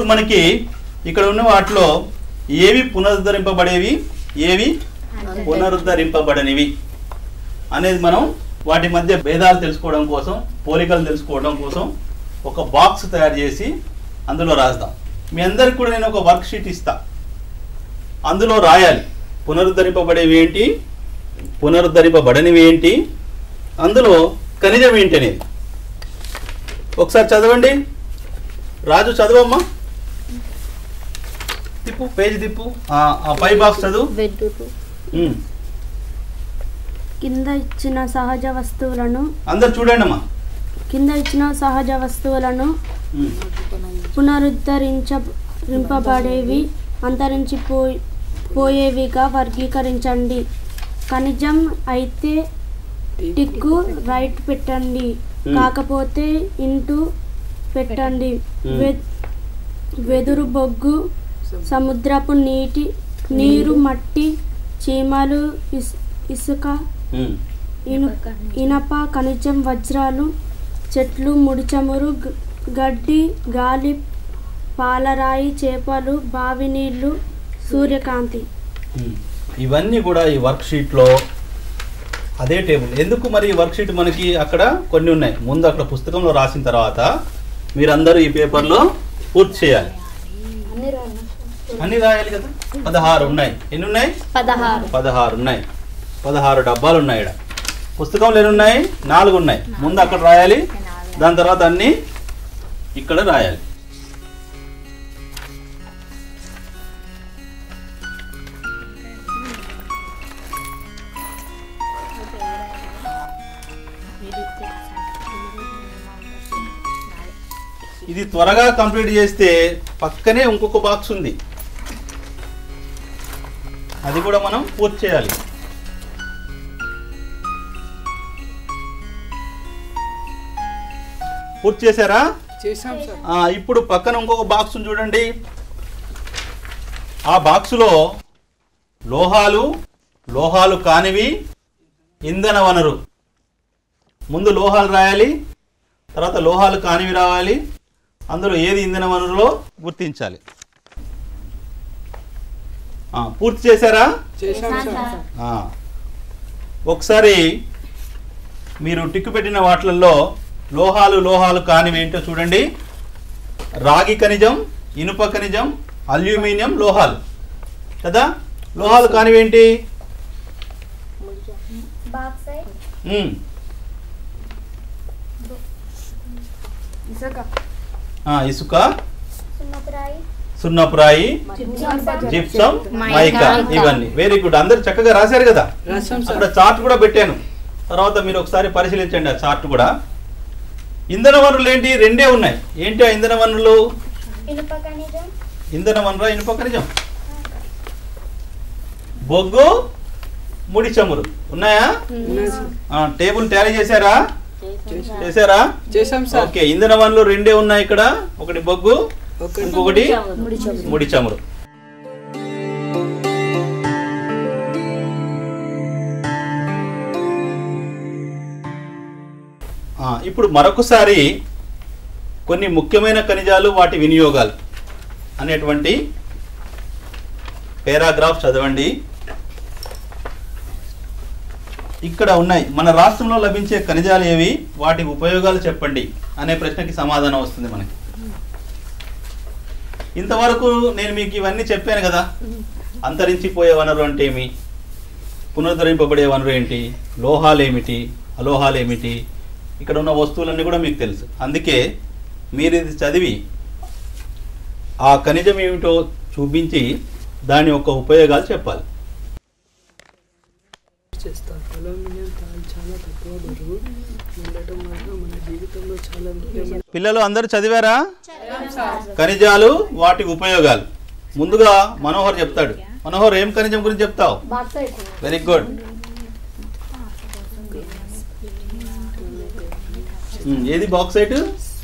మనకి ఇక్కడ ఉన్న వాటిలో ఏవి పునరుద్ధరింపబడేవి ఏవి పునరుద్ధరింపబడనివి అనేది మనం వాటి మధ్య భేదాలు తెలుసుకోవడం కోసం పోలికలు తెలుసుకోవడం కోసం ఒక బాక్స్ తయారు చేసి అందులో రాస్తాం మీ అందరికి కూడా నేను ఒక వర్క్ షీట్ ఇస్తా అందులో రాయాలి పునరుద్ధరింపబడేవి ఏంటి పునరుద్ధరింపబడనివి ఏంటి అందులో ఖనిజం ఏంటి అనేది ఒకసారి చదవండి రాజు చదవమ్మా తిప్పు పేజీ తిప్పు ఆ, ఆ పై బాక్స్ చదువు ఉమ్. కింద ఇచ్చిన సహజ వస్తువులను అందరు చూడండి అమ్మా కింద ఇచ్చిన సహజ వస్తువులను ఉమ్. పునరుద్ధరించబడేవి అంతరించిపో పోయేవిగా వర్గీకరించండి ఖనిజం అయితే టిక్కు రైట్ పెట్టండి Hmm. కాకపోతే ఇంటూ పెట్టండి Hmm. వె- వెదురు బొగ్గు సముద్రపు నీటి నీరు మట్టి చీమలు ఇస్ ఇసుక ఉమ్. ఇను ఇనప ఖనిజం వజ్రాలు చెట్లు ముడిచమురు గ- గడ్డి గాలి పాలరాయి చేపలు బావి నీళ్లు సూర్యకాంతి ఉమ్. ఇవన్నీ కూడా ఈ వర్క్ షీట్లో అదే టేబుల్ ఎందుకు మరి ఈ వర్క్ షీట్ మనకి అక్కడ కొన్ని ఉన్నాయి ముందు అక్కడ పుస్తకంలో రాసిన తర్వాత మీరందరూ ఈ పేపర్లో పూర్తి చేయాలి అన్ని రాయాలి కదా పదహారు ఉన్నాయి ఎన్ని ఉన్నాయి పదహారు పదహారు ఉన్నాయి పదహారు డబ్బాలు ఉన్నాయి ఇక్కడ పుస్తకంలో ఎన్ని ఉన్నాయి నాలుగు ఉన్నాయి ముందు అక్కడ రాయాలి దాని తర్వాత అన్ని ఇక్కడ రాయాలి ఇది త్వరగా కంప్లీట్ చేస్తే పక్కనే ఇంకొక బాక్స్ ఉంది అది కూడా మనం పూర్తి చేయాలి పూర్తి చేశారా చేసాం సార్ ఆ, ఇప్పుడు పక్కన ఇంకొక బాక్స్ ఉంది చూడండి ఆ బాక్సులో లోహాలు లోహాలు కానివి ఇంధన వనరు ముందు లోహాలు రాయాలి తర్వాత లోహాలు కానివి రావాలి అందులో ఏది ఇంధన వనరులో గుర్తించాలి ఆ, పూర్తి చేశారా చేసాం సార్ ఆ. ఒకసారి మీరు టిక్కు పెట్టిన వాటిల్లో లోహాలు లోహాలు కానివి ఏంటో చూడండి రాగి ఖనిజం ఇనుప ఖనిజం అల్యూమినియం లోహాలు కదా లోహాలు కానివి ఏంటి ఉమ్. ఆ, ఇసుక సున్నపురాయి జిప్సం మైకా ఇవన్నీ వెరీ గుడ్ అందరు చక్కగా రాశారు కదా రాసాం సార్ అక్కడ చార్ట్ కూడా పెట్టాను తర్వాత మీరు ఒకసారి పరిశీలించండి ఆ చార్ట్ కూడా ఇంధన వనరులు ఏంటి రెండే ఉన్నాయి ఏంటి ఆ ఇంధన వనరులు ఇనుప ఖనిజం ఇంధన వనరు ఇనుప ఖనిజం బొగ్గు ముడి చమురు ఉన్నాయా ఉన్నాయి సార్ ఆ, టేబుల్ టాలీ చేశారా చేసాం. చేశారా చేసాం సార్ ఓకే ఇంధన వనరులు రెండే ఉన్నాయి ఇక్కడ ఒకటి బొగ్గు ఓకే ఇంకొకటి ముడి చమురు ఆ, ఇప్పుడు మరొకసారి కొన్ని ముఖ్యమైన ఖనిజాలు వాటి వినియోగాలు అనేటువంటి పేరాగ్రాఫ్ చదవండి ఇక్కడ ఉన్నాయి మన రాష్ట్రంలో లభించే ఖనిజాలు ఏవి వాటి ఉపయోగాలు చెప్పండి అనే ప్రశ్నకి సమాధానం వస్తుంది మనకి ఇంతవరకు నేను మీకు ఇవన్నీ చెప్పాను కదా అంతరించిపోయే వనరు అంటే ఏమి పునరుద్ధరింపబడే వనరు ఏంటి లోహాలు ఏమిటి అలోహాలు ఏమిటి ఇక్కడ ఉన్న వస్తువులన్నీ కూడా మీకు తెలుసు అందుకే మీరు ఇది చదివి ఆ ఖనిజం ఏమిటో చూపించి దాని యొక్క ఉపయోగాలు చెప్పాలి చేస్తాం అల్యూమినియం తాళ్ళు చాలా తక్కువ బరువు ఉండటం వల్ల మన జీవితంలో చాలా ముఖ్యమైన పిల్లలు అందరూ చదివారా ఖనిజాలు వాటి ఉపయోగాలు ముందుగా మనోహర్ చెప్తాడు మనోహర్ ఏం ఖనిజం గురించి చెప్తావు వెరీ గుడ్ ఏది బాక్సైట్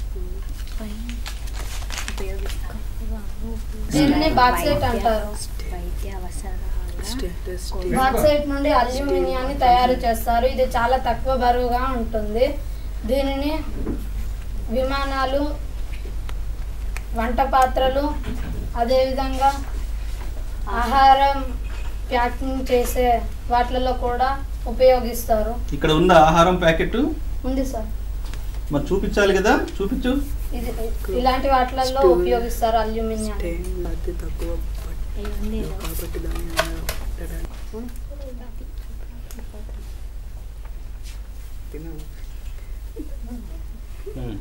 దీన్ని బాక్సైట్ అంటారు స్టేటస్ బాక్సైట్ నుండి అల్యూమినియాన్ని తయారు చేస్తారు ఇది చాలా తక్కువ బరువుగా ఉంటుంది దీనిని విమానాలు వంట పాత్రలు అదేవిధంగా ఆహారం ప్యాకింగ్ చేసే వాటిలలో కూడా ఉపయోగిస్తారు ఇక్కడ ఉన్న ఆహారం ప్యాకెట్ ఉంది సార్ మరి చూపించాలి కదా చూపించు ఇది ఇలాంటి వాటిలలో Spoon. ఉపయోగిస్తారు అల్యూమినియం స్టెయిన్ అతి తక్కువ పట్టి కాబట్టి దాన్ని అలా పెట్టడానికి తినాలి ఉమ్.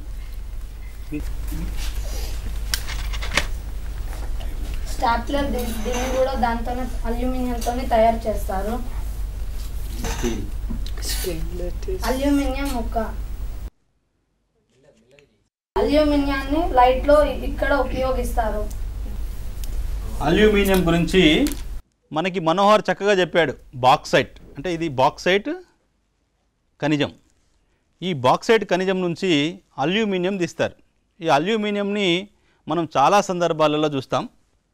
స్టాప్లర్ దీ- దీన్ని కూడా దాంతోనే అల్యూమినియంతోనే తయారు చేస్తారు స్టీల్. స్టెయిన్లెస్ స్టీల్ అల్యూమినియం ముక్క అల్యూమినియాన్ని లైట్ లో ఇక్కడ ఉపయోగిస్తారు అల్యూమినియం గురించి మనకి మనోహర్ చక్కగా చెప్పాడు బాక్సైట్ అంటే ఇది బాక్సైట్ ఖనిజం ఈ బాక్సైట్ ఖనిజం నుంచి అల్యూమినియం తీస్తారు ఈ అల్యూమినియంని మనం చాలా సందర్భాలలో చూస్తాం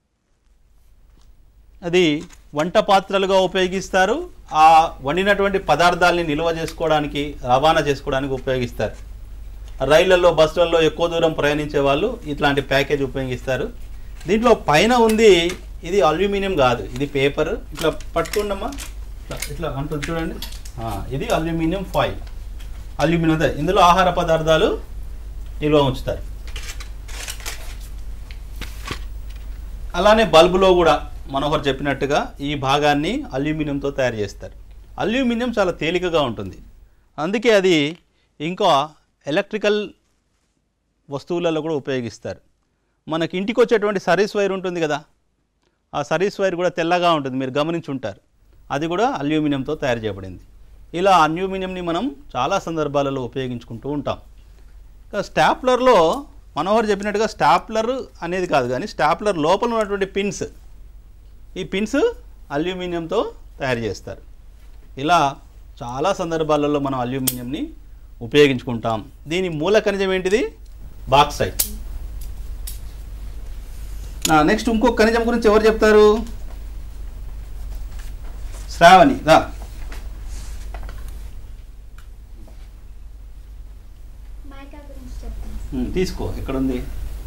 అది వంట పాత్రలుగా ఉపయోగిస్తారు ఆ వండినటువంటి పదార్థాలని నిల్వ చేసుకోవడానికి రవాణా చేసుకోవడానికి ఉపయోగిస్తారు రైళ్లలో బస్సులలో ఎక్కువ దూరం ప్రయాణించే వాళ్ళు ఇట్లాంటి ప్యాకేజ్ ఉపయోగిస్తారు దీంట్లో పైన ఉంది ఇది అల్యూమినియం కాదు ఇది పేపర్ ఇట్లా పట్టుకోండమ్మా ఇట్లా ఇట్లా అంటుంది చూడండి ఆ, ఇది అల్యూమినియం ఫాయిల్ అల్యూమినియం అదే ఇందులో ఆహార పదార్థాలు నిల్వ ఉంచుతారు అలానే బల్బులో కూడా మనోహర్ చెప్పినట్టుగా ఈ భాగాన్ని అల్యూమినియంతో తయారు చేస్తారు అల్యూమినియం చాలా తేలికగా ఉంటుంది అందుకే అది ఇంకా ఎలక్ట్రికల్ వస్తువులలో కూడా ఉపయోగిస్తారు మనకి ఇంటికి వచ్చేటువంటి సర్వీస్ వైర్ ఉంటుంది కదా ఆ సర్వీస్ వైర్ కూడా తెల్లగా ఉంటుంది మీరు గమనించి ఉంటారు అది కూడా అల్యూమినియంతో తయారు చేయబడింది ఇలా అల్యూమినియంని మనం చాలా సందర్భాలలో ఉపయోగించుకుంటూ ఉంటాం ఇంకా స్టాప్లర్లో మనోహర్ చెప్పినట్టుగా స్టాప్లర్ అనేది కాదు కానీ స్టాప్లర్ లోపల ఉన్నటువంటి పిన్స్ ఈ పిన్స్ అల్యూమినియంతో తయారు చేస్తారు ఇలా చాలా సందర్భాలలో మనం అల్యూమినియంని ఉపయోగించుకుంటాం దీని మూల ఖనిజం ఏంటిది బాక్సైట్ నెక్స్ట్ ఇంకో ఖనిజం గురించి ఎవరు చెప్తారు శ్రావణి రా మైకా గురించి చెప్తాను ఉమ్, తీసుకో ఎక్కడుంది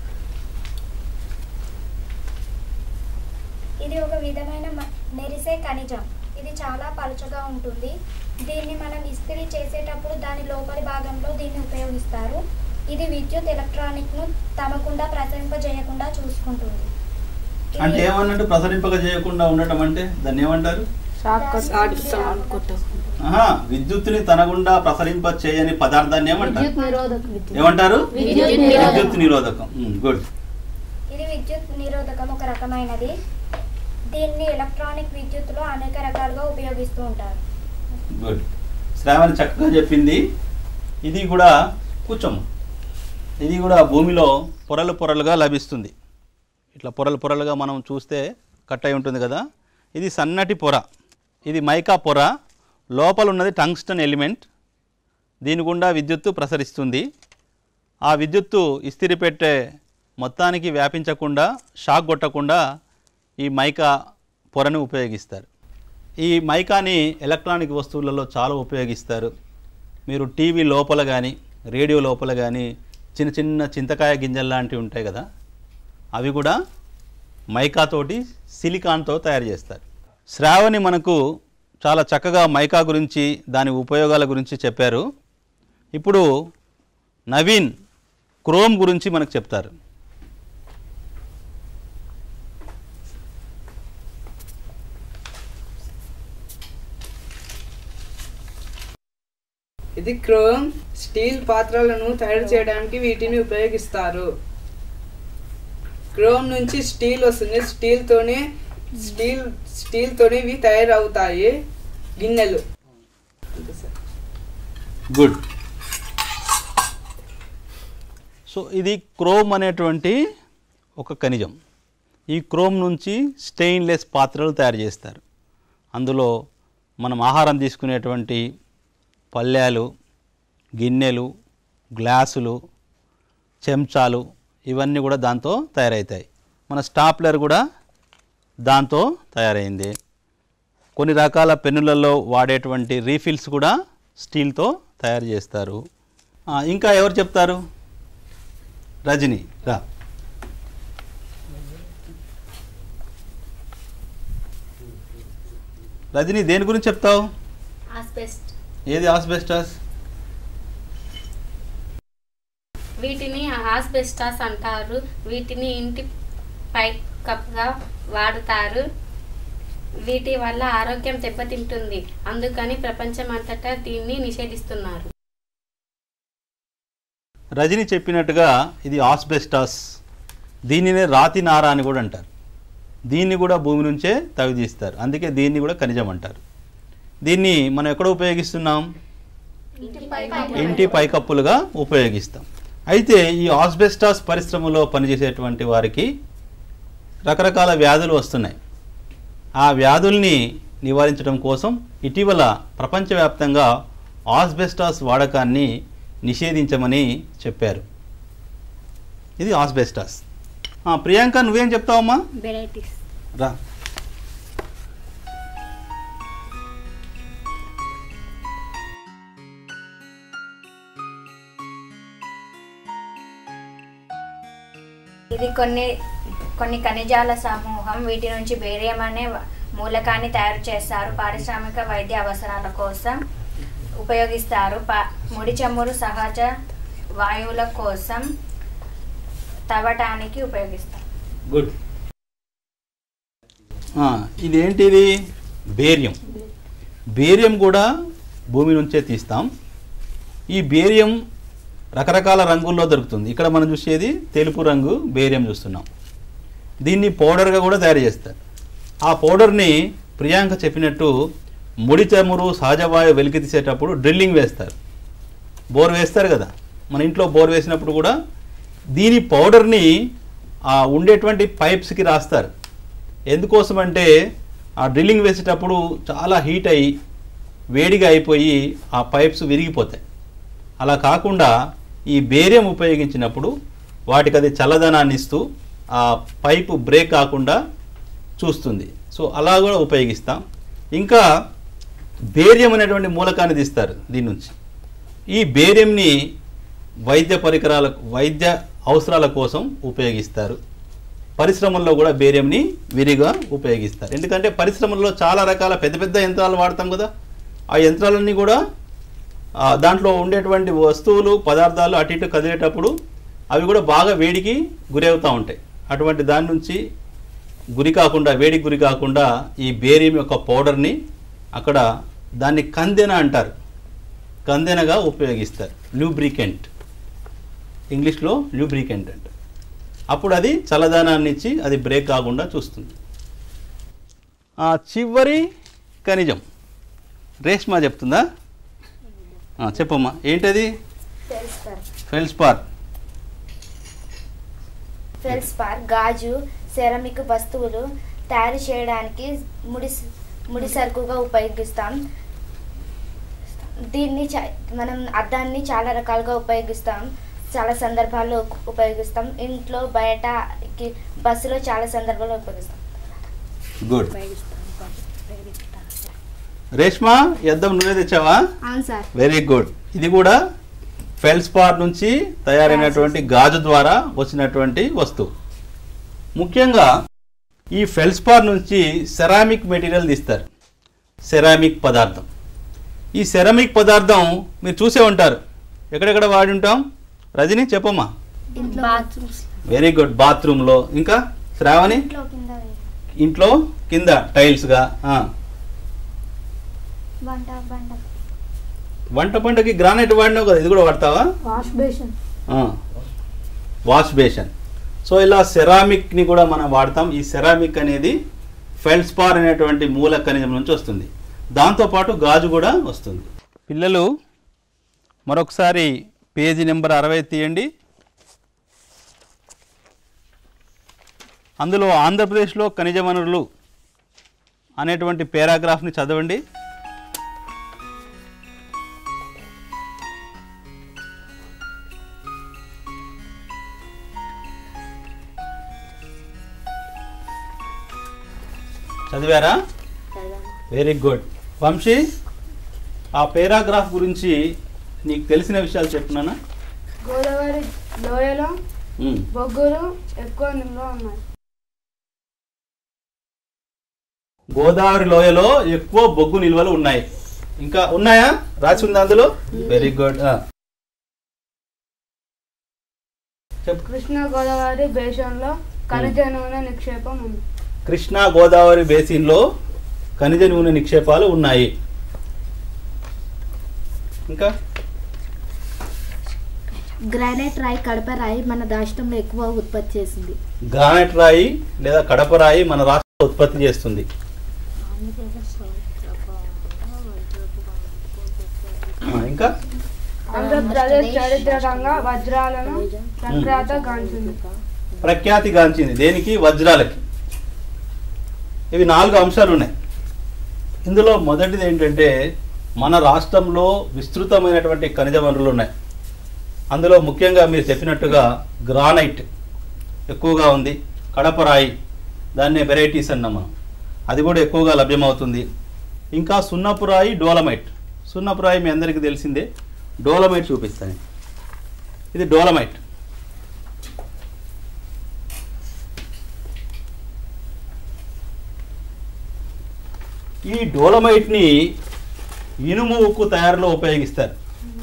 ఇది ఒక విధమైన మ- మెరిసే ఖనిజం ఇది చాలా పలుచగా ఉంటుంది దీన్ని మనం ఇస్త్రీ చేసేటప్పుడు దాని లోపలి భాగంలో దీన్ని ఉపయోగిస్తారు ఇది విద్యుత్ ఎలక్ట్రానిక్ను తమకుండా ప్రసరింపజేయకుండా చూసుకుంటుంది ఇది అంటే ఏమన్నట్టు ప్రసరింపక చేయకుండా ఉండటం అంటే దాన్ని ఏమంటారు దాని సాట్ నుండి సాట్ రావు. కొట్ట ఆహా విద్యుత్తుని తనగుండా ప్రసరింప చేయని పదార్థాన్ని ఏమంటారు విద్యుత్ నిరోధక విద్యుత్ ఏమంటారు విద్యుత్ నిరోధకం. విద్యుత్ నిరోధకం గుడ్ ఇది విద్యుత్ నిరోధకం ఒక రకమైనది దీన్ని ఎలక్ట్రానిక్ విద్యుత్తులో అనేక రకాలుగా ఉపయోగిస్తూ ఉంటారు గుడ్ శ్రావణి చక్కగా చెప్పింది ఇది కూడా కూర్చోము ఇది కూడా భూమిలో పొరలు పొరలుగా లభిస్తుంది ఇట్లా పొరలు పొరలుగా మనం చూస్తే కట్ అయి ఉంటుంది కదా ఇది సన్నటి పొర ఇది మైకా పొర లోపల ఉన్నది టంగ్స్టన్ ఎలిమెంట్ దీని గుండా విద్యుత్తు ప్రసరిస్తుంది ఆ విద్యుత్తు ఇస్తిరి పెట్టే మొత్తానికి వ్యాపించకుండా షాక్ కొట్టకుండా ఈ మైకా పొరను ఉపయోగిస్తారు ఈ మైకాని ఎలక్ట్రానిక్ వస్తువులలో చాలా ఉపయోగిస్తారు మీరు టీవీ లోపల కానీ రేడియో లోపల కానీ చిన్న చిన్న చింతకాయ గింజలు లాంటివి ఉంటాయి కదా అవి కూడా మైకాతోటి సిలికాన్తో తయారు చేస్తారు శ్రావణి మనకు చాలా చక్కగా మైకా గురించి దాని ఉపయోగాల గురించి చెప్పారు ఇప్పుడు నవీన్ క్రోమ్ గురించి మనకు చెప్తారు ఇది క్రోమ్ స్టీల్ పాత్రలను తయారు చేయడానికి వీటిని ఉపయోగిస్తారు క్రోమ్ నుంచి స్టీల్ వస్తుంది స్టీల్ తోనే స్టీల్ స్టీల్ తోనే ఇవి తయారవుతాయి గిన్నెలు అంతే సార్ గుడ్ సో ఇది క్రోమ్ అనేటువంటి ఒక ఖనిజం ఈ క్రోమ్ నుంచి స్టెయిన్లెస్ పాత్రలు తయారు చేస్తారు అందులో మనం ఆహారం తీసుకునేటువంటి పళ్ళాలు గిన్నెలు గ్లాసులు చెంచాలు ఇవన్నీ కూడా దాంతో తయారవుతాయి మన స్టాప్లర్ కూడా దాంతో తయారైంది కొన్ని రకాల పెన్నులలో వాడేటువంటి రీఫిల్స్ కూడా స్టీల్తో తయారు చేస్తారు ఆ, ఇంకా ఎవరు చెప్తారు రజని రా రజని దేని గురించి చెప్తావు ఆస్బెస్ట్ ఏది ఆస్బెస్టాస్ వీటిని ఆస్బెస్టాస్ అంటారు వీటిని ఇంటి పై కప్గా వాడతారు వీటి వల్ల ఆరోగ్యం దెబ్బతింటుంది అందుకని ప్రపంచమంతటా దీన్ని నిషేధిస్తున్నారు రజని చెప్పినట్టుగా ఇది ఆస్బెస్టాస్ దీనినే రాతి నార అని కూడా అంటారు దీన్ని కూడా భూమి నుంచే తవ్వి తీస్తారు అందుకే దీన్ని కూడా ఖనిజం అంటారు దీన్ని మనం ఎక్కడ ఉపయోగిస్తున్నాం ఇంటి పైకప్పులుగా ఉపయోగిస్తాం అయితే ఈ ఆస్బెస్టాస్ పరిశ్రమలో పనిచేసేటువంటి వారికి రకరకాల వ్యాధులు వస్తున్నాయి ఆ వ్యాధుల్ని నివారించడం కోసం ఇటీవల ప్రపంచవ్యాప్తంగా ఆస్బెస్టాస్ వాడకాన్ని నిషేధించమని చెప్పారు ఇది ఆస్బెస్టాస్ ఆ, ప్రియాంక నువ్వేం చెప్తావమ్మా వెరైటీస్ రా ఇది కొన్ని కొన్ని ఖనిజాల సమూహం వీటి నుంచి బేరియం అనే వ- మూలకాన్ని తయారు చేస్తారు పారిశ్రామిక వైద్య అవసరాల కోసం ఉపయోగిస్తారు పా ముడి చమురు సహజ వాయువుల కోసం తవ్వటానికి ఉపయోగిస్తారు గుడ్ ఇదేంటిది బేరియం బేరియం కూడా భూమి నుంచే తీస్తాం ఈ బేరియం రకరకాల రంగుల్లో దొరుకుతుంది ఇక్కడ మనం చూసేది తెలుపు రంగు బేరియం చూస్తున్నాం దీన్ని పౌడర్గా కూడా తయారు చేస్తారు ఆ పౌడర్ని ప్రియాంక చెప్పినట్టు ముడి చమురు సహజవాయు వెలికి తీసేటప్పుడు డ్రిల్లింగ్ వేస్తారు బోర్ వేస్తారు కదా మన ఇంట్లో బోర్ వేసినప్పుడు కూడా దీని పౌడర్ని ఆ ఉండేటువంటి పైప్స్కి రాస్తారు ఎందుకోసం అంటే ఆ డ్రిల్లింగ్ వేసేటప్పుడు చాలా హీట్ అయ్యి వేడిగా అయిపోయి ఆ పైప్స్ విరిగిపోతాయి అలా కాకుండా ఈ బేరియం ఉపయోగించినప్పుడు వాటికి అది చల్లదనాన్ని ఇస్తూ ఆ పైపు బ్రేక్ కాకుండా చూస్తుంది సో అలా కూడా ఉపయోగిస్తాం ఇంకా బేరియం అనేటువంటి మూలకాన్ని తీస్తారు దీని నుంచి ఈ బేరియంని వైద్య పరికరాల వైద్య అవసరాల కోసం ఉపయోగిస్తారు పరిశ్రమల్లో కూడా బేరియంని విరిగా ఉపయోగిస్తారు ఎందుకంటే పరిశ్రమల్లో చాలా రకాల పెద్ద పెద్ద యంత్రాలు వాడతాం కదా ఆ యంత్రాలన్నీ కూడా ఆ, దాంట్లో ఉండేటువంటి వస్తువులు పదార్థాలు అటు ఇటు కదిలేటప్పుడు అవి కూడా బాగా వేడికి గురి అవుతూ ఉంటాయి అటువంటి దాని నుంచి గురి కాకుండా వేడికి గురి కాకుండా ఈ బేరియం యొక్క పౌడర్ని అక్కడ దాన్ని కందెన అంటారు కందెనగా ఉపయోగిస్తారు లూబ్రికెంట్ ఇంగ్లీష్లో లూబ్రికెంట్ అంట అప్పుడు అది చల్లదనాన్ని ఇచ్చి అది బ్రేక్ కాకుండా చూస్తుంది ఆ చివరి ఖనిజం రేష్మా చెప్తుందా ఆ, చెప్పమ్మా ఏంటది ఫెల్స్పార్ ఫెల్స్పార్ గాజు సెరమిక్ వస్తువులు తయారు చేయడానికి ముడి ముడి సరుకుగా ఉపయోగిస్తాం దీన్ని చ- మనం అద్దాన్ని చాలా రకాలుగా ఉపయోగిస్తాం చాలా సందర్భాల్లో ఉ- ఉపయోగిస్తాం ఇంట్లో బయట కి- బస్సులో చాలా సందర్భాల్లో ఉపయోగిస్తాం గుడ్ రేష్మా ఎద్దం నూనె తెచ్చావా అవును సార్ వెరీ గుడ్ ఇది కూడా ఫెల్స్పార్ నుంచి తయారైనటువంటి గాజు ద్వారా వచ్చినటువంటి వస్తువు ముఖ్యంగా ఈ ఫెల్స్పార్ నుంచి సెరామిక్ మెటీరియల్ తీస్తారు సెరామిక్ పదార్థం ఈ సెరామిక్ పదార్థం మీరు చూసే ఉంటారు ఎక్కడెక్కడ వాడి ఉంటాం రజని చెప్పమ్మా బాత్రూమ్స్ వెరీ గుడ్ బాత్రూంలో ఇంకా శ్రావణి ఇంట్లో కింద ఇంట్లో కింద టైల్స్గా ఆ. వంట బండ వంట పంటకి గ్రానైట్ వాడినావు కదా ఇది కూడా వాడతావా wash basin wash basin so ఇలా సెరామిక్ని కూడా మనం వాడతాం ఈ సెరామిక్ అనేది ఫెల్స్పార్ అనేటువంటి మూల ఖనిజం నుంచి వస్తుంది దాంతోపాటు గాజు కూడా వస్తుంది పిల్లలు మరొకసారి పేజీ నెంబర్ అరవై తీయండి అందులో ఆంధ్రప్రదేశ్లో ఖనిజ వనరులు అనేటువంటి పారాగ్రాఫ్ని చదవండి చదివారా వెరీ గుడ్ వంశీ ఆ పేరాగ్రాఫ్ గురించి నీకు తెలిసిన విషయాలు చెప్తున్నానా గోదావరి లోయలో బొగ్గులు ఎక్కువ నిల్వ ఉన్నాయి గోదావరి లోయలో ఎక్కువ బొగ్గు నిల్వలు ఉన్నాయి ఇంకా ఉన్నాయా రాసి ఉంది అందులో వెరీ గుడ్ చెప్పు కృష్ణా గోదావరి బేషన్లో ఖనిజ నూనె నిక్షేపం ఉంది కృష్ణా గోదావరి బేసిన్లో ఖనిజ నూనె నిక్షేపాలు ఉన్నాయి ఇంకా గ్రానైట్ రాయి కడప రాయి మన రాష్ట్రంలో ఎక్కువ ఉత్పత్తి చేసింది గ్రానైట్ రాయి లేదా కడప రాయి మన రాష్ట్రంలో ఉత్పత్తి చేస్తుంది ఆ, ఇంకా ఆంధ్రప్రదేశ్ చారిత్రకంగా వజ్రాలను ప్రఖ్యాత గాంచింది ప్రఖ్యాతిగాంచింది దేనికి వజ్రాలకి ఇవి నాలుగు అంశాలు ఉన్నాయి ఇందులో మొదటిది ఏంటంటే మన రాష్ట్రంలో విస్తృతమైనటువంటి ఖనిజ వనరులు ఉన్నాయి అందులో ముఖ్యంగా మీరు చెప్పినట్టుగా గ్రానైట్ ఎక్కువగా ఉంది కడపరాయి దాన్నే వెరైటీస్ అన్నాం మనం అది కూడా ఎక్కువగా లభ్యమవుతుంది ఇంకా సున్నపురాయి డోలమైట్ సున్నపురాయి మీ అందరికీ తెలిసిందే డోలమైట్ చూపిస్తాను ఇది డోలమైట్ ఈ డోలమైట్ని ఇనుము ఉక్కు తయారులో ఉపయోగిస్తారు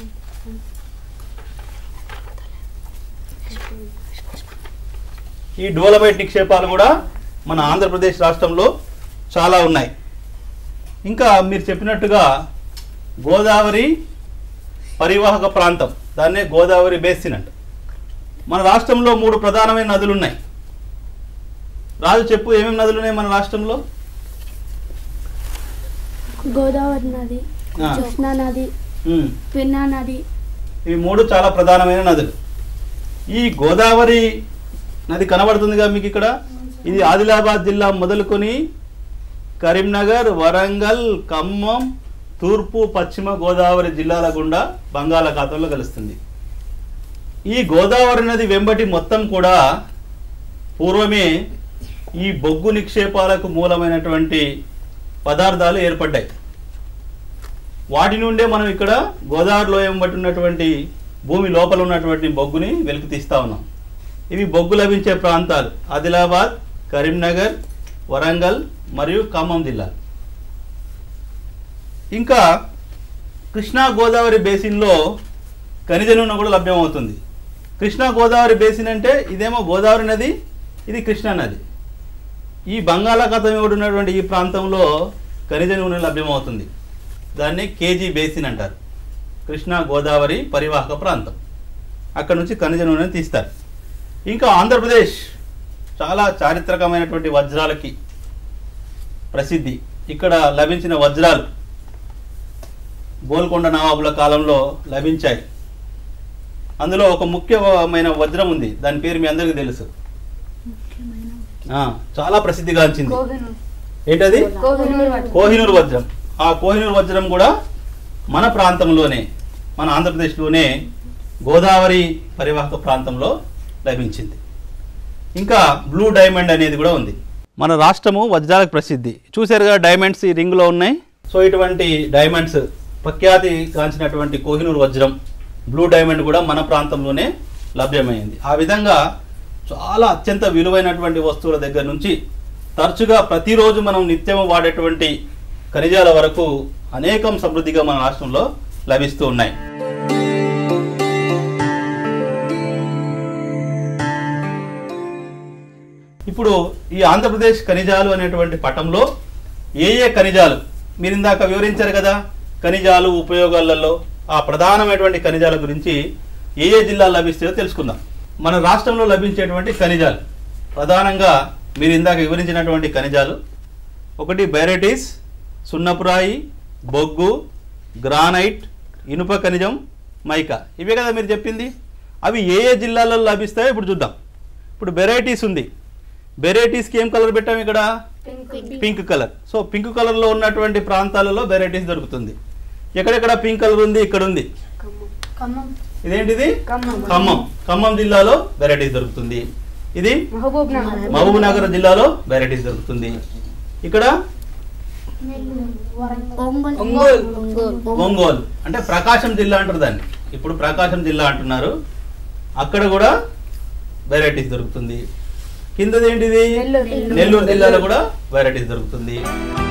ఈ డోలమైట్ నిక్షేపాలు కూడా మన ఆంధ్రప్రదేశ్ రాష్ట్రంలో చాలా ఉన్నాయి ఇంకా మీరు చెప్పినట్టుగా గోదావరి పరివాహక ప్రాంతం దాన్నే గోదావరి బేసిన్ అంట మన రాష్ట్రంలో మూడు ప్రధానమైన నదులు ఉన్నాయి రాజు చెప్పు ఏమేమి నదులు ఉన్నాయి మన రాష్ట్రంలో గోదావరి నది ఆ, కృష్ణా నది ఉమ్. పెన్నా నది ఇవి మూడు చాలా ప్రధానమైన నదులు ఈ గోదావరి నది కనబడుతుందిగా మీకు ఇక్కడ ఇది ఆదిలాబాద్ జిల్లా మొదలుకొని కరీంనగర్ వరంగల్ ఖమ్మం తూర్పు పశ్చిమ గోదావరి జిల్లాల గుండా బంగాళాఖాతంలో కలుస్తుంది ఈ గోదావరి నది వెంబటి మొత్తం కూడా పూర్వమే ఈ బొగ్గు నిక్షేపాలకు మూలమైనటువంటి పదార్థాలు ఏర్పడ్డాయి వాటి నుండే మనం ఇక్కడ గోదావరి లోయ వెంబటి ఉన్నటువంటి భూమి లోపల ఉన్నటువంటి బొగ్గుని వెలికి తీస్తా ఉన్నాం ఇవి బొగ్గు లభించే ప్రాంతాలు ఆదిలాబాద్ కరీంనగర్ వరంగల్ మరియు ఖమ్మం జిల్లా ఇంకా కృష్ణా గోదావరి బేసిన్లో ఖనిజ నూనె కూడా లభ్యమవుతుంది కృష్ణా గోదావరి బేసిన్ అంటే ఇదేమో గోదావరి నది ఇది కృష్ణా నది ఈ బంగాళాఖాతం ఇవ్వడు ఉన్నటువంటి ఈ ప్రాంతంలో ఖనిజ నూనె లభ్యమవుతుంది దాన్ని కేజీ బేసిన్ అంటారు కృష్ణా గోదావరి పరివాహక ప్రాంతం అక్కడ నుంచి ఖనిజ నూనెను తీస్తారు ఇంకా ఆంధ్రప్రదేశ్ చాలా చారిత్రకమైనటువంటి వజ్రాలకి ప్రసిద్ధి ఇక్కడ లభించిన వజ్రాలు గోల్కొండ నవాబుల కాలంలో లభించాయి అందులో ఒక ముఖ్యమైన వజ్రం ఉంది దాని పేరు మీ అందరికీ తెలుసు ఆ, చాలా ప్రసిద్ధిగాంచింది కోహినూర్ ఏంటది కోహినూర్ వజ్రం. కోహినూర్ వజ్రం ఆ కోహినూర్ వజ్రం కూడా మన ప్రాంతంలోనే మన ఆంధ్రప్రదేశ్లోనే గోదావరి పరివాహక ప్రాంతంలో లభించింది ఇంకా బ్లూ డైమండ్ అనేది కూడా ఉంది మన రాష్ట్రము వజ్రాలకు ప్రసిద్ధి చూశారుగా డైమండ్స్ ఈ రింగ్లో ఉన్నాయి సో ఇటువంటి డైమండ్స్ ప్రఖ్యాతి కాంచినటువంటి కోహినూర్ వజ్రం బ్లూ డైమండ్ కూడా మన ప్రాంతంలోనే లభ్యమైంది ఆ విధంగా చాలా అత్యంత విలువైనటువంటి వస్తువుల దగ్గర నుంచి తరచుగా ప్రతిరోజు మనం నిత్యం వాడేటువంటి ఖనిజాల వరకు అనేకం సమృద్ధిగా మన రాష్ట్రంలో లభిస్తూ ఉన్నాయి ఇప్పుడు ఈ ఆంధ్రప్రదేశ్ ఖనిజాలు అనేటువంటి పటంలో ఏ ఏ ఖనిజాలు మీరు ఇందాక వివరించారు కదా ఖనిజాలు ఉపయోగాలలో ఆ ప్రధానమైనటువంటి ఖనిజాల గురించి ఏ ఏ జిల్లాలు లభిస్తాయో తెలుసుకుందాం మన రాష్ట్రంలో లభించేటువంటి ఖనిజాలు ప్రధానంగా మీరు ఇందాక వివరించినటువంటి ఖనిజాలు ఒకటి బైరటీస్ సున్నపురాయి బొగ్గు గ్రానైట్ ఇనుప ఖనిజం మైకా ఇవే కదా మీరు చెప్పింది అవి ఏ ఏ జిల్లాలలో లభిస్తాయో ఇప్పుడు చూద్దాం ఇప్పుడు వెరైటీస్ ఉంది వెరైటీస్కి ఏం కలర్ పెట్టాం ఇక్కడ పింక్ కలర్ సో పింక్ కలర్లో ఉన్నటువంటి ప్రాంతాలలో వెరైటీస్ దొరుకుతుంది ఎక్కడెక్కడ పింక్ కలర్ ఉంది ఇక్కడ ఉంది ఖమ్మం ఇదేంటిది ఖమ్మం ఖమ్మం ఖమ్మం జిల్లాలో వెరైటీస్ దొరుకుతుంది ఇది మహబూబ్ నగర్ మహబూబ్ నగర్ జిల్లాలో వెరైటీస్ దొరుకుతుంది ఇక్కడ ఒంగోలు ఒంగోలు అంటే ప్రకాశం జిల్లా అంటారు దాన్ని ఇప్పుడు ప్రకాశం జిల్లా అంటున్నారు అక్కడ కూడా వెరైటీస్ దొరుకుతుంది కిందది ఏంటిది నెల్లూరు. నెల్లూరు జిల్లాలో కూడా వెరైటీస్ దొరుకుతుంది